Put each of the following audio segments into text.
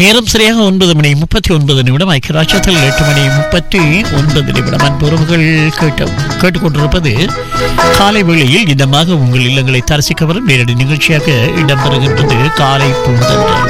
நேரம் சரியாக ஒன்பது மணி முப்பத்தி ஒன்பது நிமிடம் ஐக்கியராட்சத்தில் எட்டு மணி முப்பத்தி ஒன்பது நிமிடம் அன்புறவுகள் கேட்டு கேட்டுக்கொண்டிருப்பது காலை வேளையில் இதமாக உங்கள் இல்லங்களை தரிசிக்க வரும் நேரடி நிகழ்ச்சியாக இடம்பெறுகின்றது காலை பூந்தன்றல்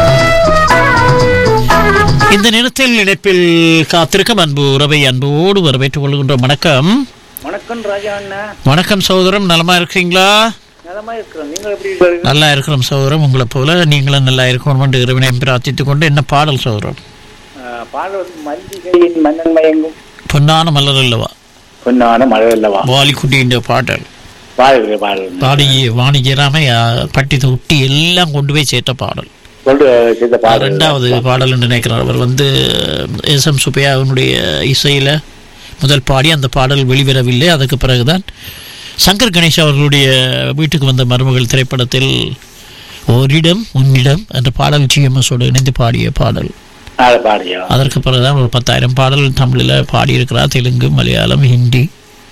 இந்த நேரத்தில் இணைப்பில் காத்திருக்கும் அன்பு உறவை அன்போடு வரவேற்றுக் கொள்கின்றோம் வணக்கம் வணக்கம் ராஜா அண்ணா வணக்கம் சகோதரம் நலமா இருக்கீங்களா நலமா இருக்கிறோம் நீங்கள் எப்படி இருக்கீங்க நல்லா இருக்கிறோம் சகோதரம் உங்களை போல நீங்களும் நல்லா இருக்கணும் என்று இறைவனை பிரார்த்தித்துக் கொண்டு என்ன பாடல் சகோதரம் ஆஹ், பாடல் வந்து மல்லிகையின் மன்னன் மயங்கும் பொன்னான மலர் அல்லவா பொன்னான மழை அல்லவா வாலிக்குட்டியின் பாடல் பாடல் பாடல் பாடி வாணிஜராம பட்டி தொட்டி எல்லாம் கொண்டு போய் சேர்த்த பாடல் கொண்டு செய்த பாடல் ரெண்டாவது பாடல் என்று நினைக்கிறார் அவர் வந்து எஸ் எம் சுப்பையாவினுடைய இசையில முதல் பாடி அந்த பாடல் வெளிவரவில்லை அதுக்கு பிறகுதான் சங்கர் கணேஷ் அவர்களுடைய வீட்டுக்கு வந்த மருமகள் திரைப்படத்தில் ஓரிடம் உன்னிடம் என்ற பாடல் ஜிஎம்எஸோடு இணைந்து பாடிய பாடல் அதை பாடியா அதற்கு பிறகுதான் ஒரு பத்தாயிரம் பாடல் தமிழில் பாடியிருக்கிறார் தெலுங்கு மலையாளம் ஹிந்தி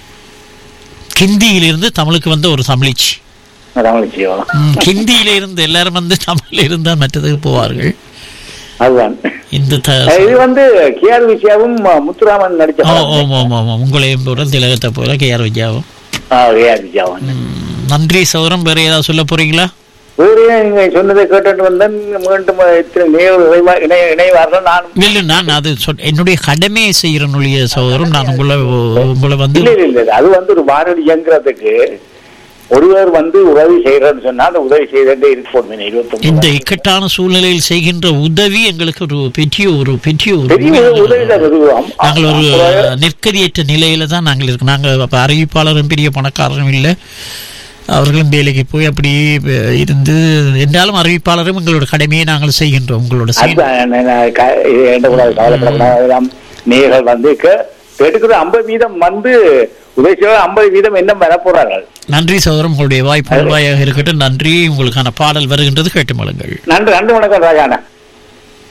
ஹிந்தியிலிருந்து தமிழுக்கு வந்த ஒரு தமிழிச்சி தமிழ்ச்சியோ ம், ஹிந்தியில இருந்து எல்லாரும் வந்து தமிழ்ல இருந்தால் மற்றதுக்கு போவார்கள் அதுதான் இந்த த இது வந்து கேஆர் விஷயாவும் முத்துராமன் நடிச்ச ஓ படம். ஓம் ஓம் ஓம் உங்களையும் போல திலகத்தை போல கேஆர் விஜயாவும் ஆ, கேஆர் விஷயாவும் ம், நன்றி சௌரம் வேற ஏதாவது சொல்ல போறீங்களா வேறு நீங்க சொன்னதை கேட்டுட்டு வந்தேன் மீண்டும் இத்தனை நினைவு இணைவா- இணை- இணைவார்கள் நான் இல்லை நான் அது சொல் என்னுடைய கடமையை செய்கிறனுடைய சகோதரம் நான் உங்களை உங்களை வந்து இல்ல இல்ல இல்ல அது வந்து ஒரு வானொலி இயங்குறதுக்கு ஒருவர் வந்து உதவி செய்யறன்னு சொன்னா அந்த உதவி செய்தே இருப்போம் இருபத்தி இந்த இக்கட்டான சூழ்நிலையில் செய்கின்ற உதவி எங்களுக்கு ஒரு பெரிய ஒரு பெரிய ஒரு பெரிய உண்மையான உதவி தான் இது. அம்- நாங்கள் ஒரு அப்புறம் நெற்கதியற்ற நிலையில தான் நாங்கள் இருக்கோம் நாங்கள் அப்ப அறிவிப்பாளரும் பெரிய பணக்காரரும் இல்லை அவர்களும் வேலைக்கு போய் அப்படி அஹ், இருந்து என்றாலும் அறிவிப்பாளரும் எங்களோட கடமையை நாங்கள் செய்கின்றோம் உங்களோட செயல் அதுதான் நான் நான் க- இது என்ன கூடாது கவலைப்படக்கூடாது அதெல்லாம் நேர்கள் வந்து கே- கேட்டுக்கிற ஐம்பது வீதம் வந்து உதவி செய்ய ஐம்பது வீதம் என்ன வர போறார்கள் நன்றி சகோதரம் உங்களுடைய வாய்ப்பு வாயாக இருக்கட்டும் நன்றி உங்களுக்கான பாடல் வருகின்றது கேட்டு மழுங்கள் நன்றி நன்றி வணக்கம் ராஜாண்ணா